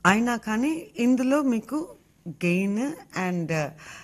అయినా కానీ ఇందులో మీకు గెయిన్ అండ్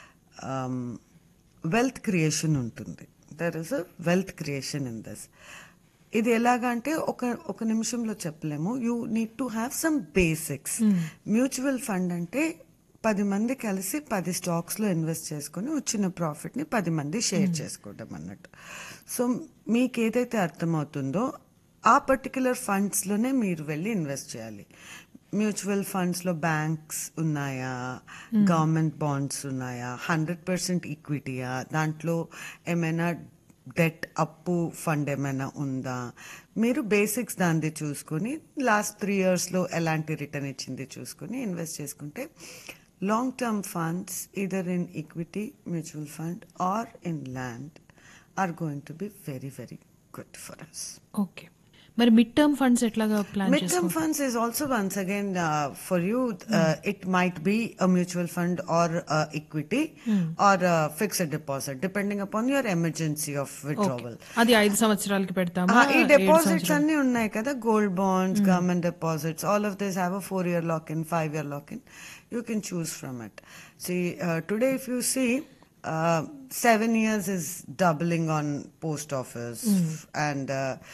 వెల్త్ క్రియేషన్ ఉంటుంది there is a wealth creation in this ఇది ఎలాగంటే ఒక ఒక నిమిషంలో చెప్పలేము you need to have some basics mutual fund అంటే పది మంది కలిసి పది స్టాక్స్లో ఇన్వెస్ట్ చేసుకొని వచ్చిన ప్రాఫిట్ని పది మంది షేర్ చేసుకోవడం అన్నట్టు సో మీకు ఏదైతే అర్థమవుతుందో ఆ పర్టికులర్ ఫండ్స్లోనే మీరు వెళ్ళి ఇన్వెస్ట్ చేయాలి మ్యూచువల్ ఫండ్స్లో బ్యాంక్స్ ఉన్నాయా గవర్నమెంట్ బాండ్స్ ఉన్నాయా హండ్రెడ్ పర్సెంట్ ఈక్విటీయా దాంట్లో ఏమైనా డెట్ అప్పు ఫండ్ ఏమైనా ఉందా మీరు బేసిక్స్ దాన్ని చూసుకొని లాస్ట్ త్రీ ఇయర్స్లో ఎలాంటి రిటర్న్ ఇచ్చింది చూసుకొని ఇన్వెస్ట్ చేసుకుంటే long term funds either in equity mutual fund or in land are going to be very very good for us okay మరి మిడ్ టర్మ్ ఫండ్స్ ఎట్లాగా plan Mid term funds is also once again uh, for you. Uh, It might be a mutual fund or uh, equity or a fixed deposit, depending upon your emergency of withdrawal. అది ఐదు సంవత్సరాలకి పెడతామా Ah, ఈ ఏడు deposits సంవత్సరాలు? అన్ని ఉన్నాయి కదా gold bonds government deposits all of this have a four year lock in five year lock in you can choose from it see today if you see seven years is doubling on post office and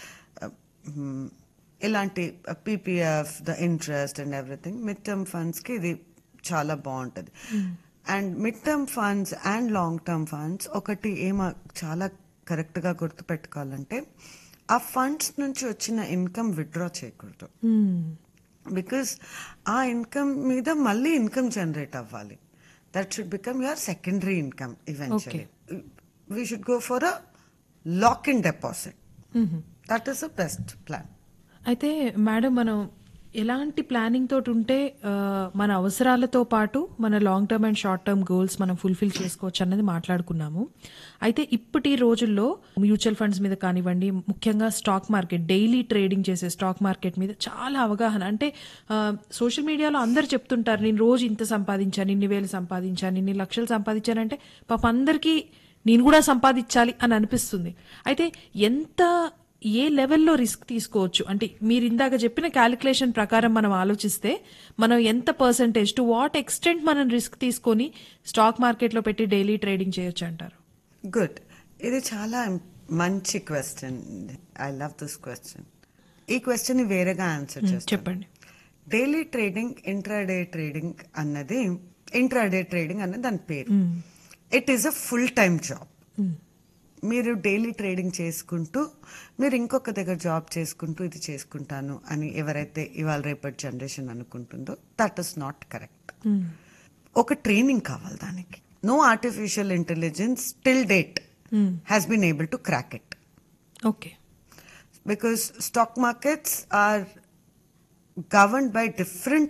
ఇలాంటి PPF the interest and everything mid term ఫండ్స్కి ఇది చాలా బాగుంటుంది and mid term funds and long term funds ఒకటి ఏమో చాలా కరెక్ట్గా గుర్తుపెట్టుకోవాలంటే ఆ ఫండ్స్ నుంచి వచ్చిన ఇన్కమ్ విత్డ్రా చేయకూడదు Hmm. బికాస్ ఆ ఇన్కమ్ మీద మళ్ళీ ఇన్కమ్ జనరేట్ అవ్వాలి that should become your secondary income eventually we should go for a lock in deposit that is the best plan అయితే మేడం మనం ఎలాంటి ప్లానింగ్ తోటి ఉంటే ఆ, మన అవసరాలతో పాటు మన long term and short term goals మనం ఫుల్ఫిల్ చేసుకోవచ్చు అన్నది మాట్లాడుకున్నాము అయితే ఇప్పటి రోజుల్లో మ్యూచువల్ ఫండ్స్ మీద కానివ్వండి ముఖ్యంగా స్టాక్ మార్కెట్ డైలీ ట్రేడింగ్ చేసే స్టాక్ మార్కెట్ మీద చాలా అవగాహన అంటే సోషల్ మీడియాలో అందరు చెప్తుంటారు నేను రోజు ఇంత సంపాదించాను ఇన్ని వేలు సంపాదించాను ఇన్ని లక్షలు సంపాదించానంటే పాప అందరికీ నేను కూడా సంపాదించాలి అని అనిపిస్తుంది అయితే ఎంత ఏ లెవెల్లో రిస్క్ తీసుకోవచ్చు అంటే మీరు ఇందాక చెప్పిన క్యాలిక్యులేషన్ ప్రకారం మనం ఆలోచిస్తే మనం ఎంత పర్సంటేజ్ టు వాట్ ఎక్స్టెంట్ మనం రిస్క్ తీసుకొని స్టాక్ మార్కెట్లో పెట్టి డైలీ ట్రేడింగ్ చేయొచ్చు అంటారు గుడ్ ఇది చాలా మంచి question I love this question ఈ క్వశ్చన్ వేరేగా ఆన్సర్ చేస్తాను చెప్పండి డైలీ ట్రేడింగ్ ఇంట్రాడే ట్రేడింగ్ అన్నది ఇంట్రాడే ట్రేడింగ్ అన్నది దాని పేరు it is a full time job మీరు డైలీ ట్రేడింగ్ చేసుకుంటూ మీరు ఇంకొక దగ్గర జాబ్ చేసుకుంటూ ఇది చేసుకుంటాను అని ఎవరైతే ఇవాళ రేపటి జనరేషన్ అనుకుంటుందో దట్ ఇస్ నాట్ కరెక్ట్ ఒక ట్రైనింగ్ కావాలి దానికి no artificial intelligence till date has been able to crack it okay because stock markets are governed by different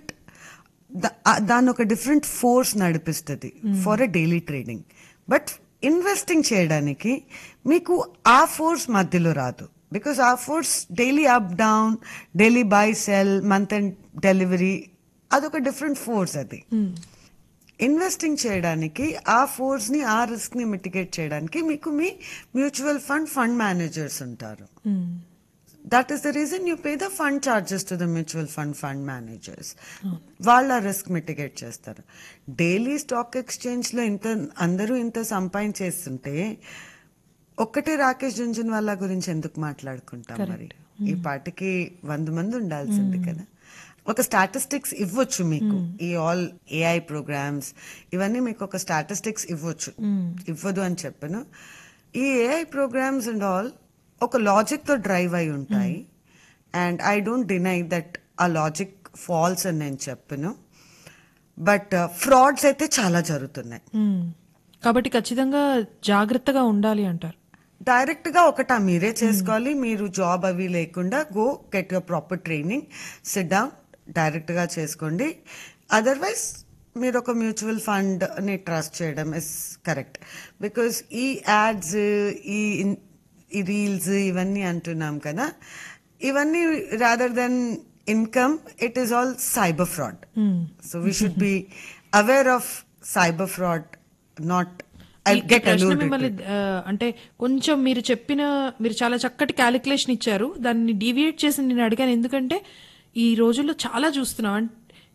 దాని ఒక డిఫరెంట్ ఫోర్స్ నడిపిస్తుంది for a daily trading but investing చేయడానికి మీకు ఆ force మధ్యలో రాదు బికాస్ ఆ force daily up down daily buy sell month and delivery అదొక డిఫరెంట్ ఫోర్స్ అది ఇన్వెస్టింగ్ చేయడానికి ఆ ఫోర్స్ ని ఆ రిస్క్ ని మిటిగేట్ చేయడానికి మీకు మీ మ్యూచువల్ ఫండ్ ఫండ్ మేనేజర్స్ ఉంటారు that is the reason you pay the fund charges to the mutual fund fund managers వాళ్ళ రిస్క్ మిటిగేట్ చేస్తారు డైలీ స్టాక్ ఎక్స్చేంజ్ లో ఇంత అందరూ ఇంత సంపాదించేస్తుంటే ఒక్కటే రాకేష్ జుంజున్ వాళ్ళ గురించి ఎందుకు మాట్లాడుకుంటాం మరి ఈ పాటికి వంద మంది ఉండాల్సింది కదా ఒక స్టాటిస్టిక్స్ ఇవ్వచ్చు మీకు ఈ ఆల్ ఏఐ ప్రోగ్రామ్స్ ఇవన్నీ మీకు ఒక స్టాటిస్టిక్స్ ఇవ్వచ్చు ఇవ్వదు అని చెప్పను ఈ ఏఐ ప్రోగ్రామ్స్ అండ్ ఆల్ ఒక లాజిక్ తో డ్రైవ్ అయి ఉంటాయి and I don't deny that ఆ లాజిక్ ఫాల్స్ అని నేను చెప్పను బట్ ఫ్రాడ్స్ అయితే చాలా జరుగుతున్నాయి కాబట్టి ఖచ్చితంగా జాగ్రత్తగా ఉండాలి అంటారు డైరెక్ట్ గా ఒకటా మీరే చేసుకోవాలి మీరు జాబ్ అవి లేకుండా go get your proper training sit down direct గా చేసుకోండి అదర్వైజ్ మీరు ఒక మ్యూచువల్ ఫండ్ ని ట్రస్ట్ చేయడం ఇస్ కరెక్ట్ బికాస్ ఈ యాడ్స్ ఈ ఇన్- ఈ రీల్స్ ఇవన్నీ అంటున్నాం కదా ఇవన్నీ rather than income it is all cyber fraud so we should be aware of cyber fraud not I ఈ గెట్ ప్రశ్న అలూడెడ్ మిమ్మల్ని ఆ, అంటే కొంచెం మీరు చెప్పిన మీరు చాలా చక్కటి క్యాలిక్యులేషన్ ఇచ్చారు దాన్ని డీవియేట్ చేసి నేను అడిగాను ఎందుకంటే ఈ రోజుల్లో చాలా చూస్తున్నాం అం-